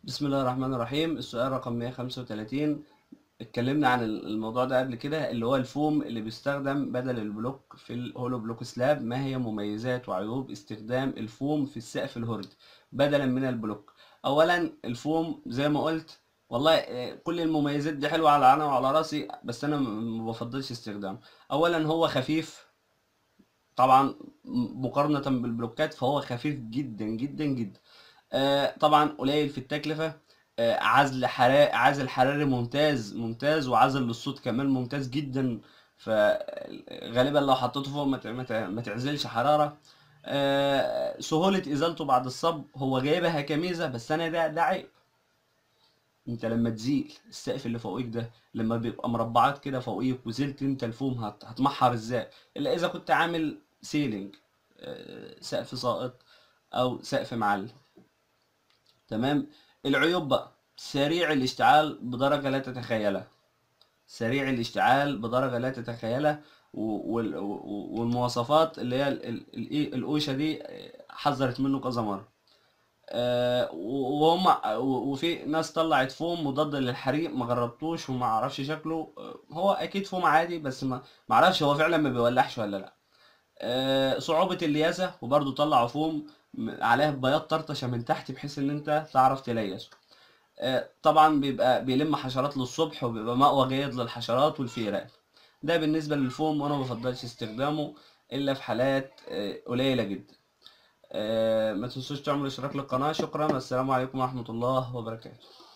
بسم الله الرحمن الرحيم السؤال رقم 135 اتكلمنا عن الموضوع ده قبل كده اللي هو الفوم اللي بيستخدم بدل البلوك في الهولو بلوك سلاب ما هي مميزات وعيوب استخدام الفوم في السقف الهورد بدلا من البلوك اولا الفوم زي ما قلت والله آه، كل المميزات دي حلوه على عيني وعلى راسي بس انا م- ما بفضلش استخدامه اولا هو خفيف طبعا مقارنه بالبلوكات فهو خفيف جدا جدا جدا آه، طبعا قليل في التكلفة آه، عزل حراري عزل حراري ممتاز ممتاز وعزل للصوت كمان ممتاز جدا فغالبا لو حطيته فوق ما ت- ما ت- ما تعزلش حرارة آه، سهولة إزالته بعد الصب هو جايبها كميزة بس أنا ده ده عيب انت لما تزيل السقف اللي فوقيك ده لما بيبقى مربعات كده فوقيك وزلت انت الفوم هت- هتمحر ازاي الا اذا كنت عامل سيلينج آه، سقف ساقط او سقف معلم تمام العيوب بقى سريع الاشتعال بدرجة لا تتخيلها سريع الاشتعال بدرجة لا تتخيلها و- وال- و- والمواصفات اللي هي ال- ال- الإيه- الأوشة دي آه، حذرت منه كذا مرة آه، و- وهم و- وفي ناس طلعت فوم مضاد للحريق ما جربتوش وما اعرفش شكله آه، هو اكيد فوم عادي بس ما ما اعرفش هو فعلا ما بيولعش ولا لا آه، صعوبة اللياسة وبرضه طلعوا فوم م- عليها بياض طرطشة من تحت بحيث ان انت تعرف تليسه آه، طبعا بيبقى بيلم حشرات للصبح وبيبقى مأوى جيد للحشرات والفيران ده بالنسبة للفوم وانا مبفضلش استخدامه الا في حالات آه، قليلة جدا آه، ما تنسوش تعملوا اشتراك للقناة شكرا والسلام عليكم ورحمة الله وبركاته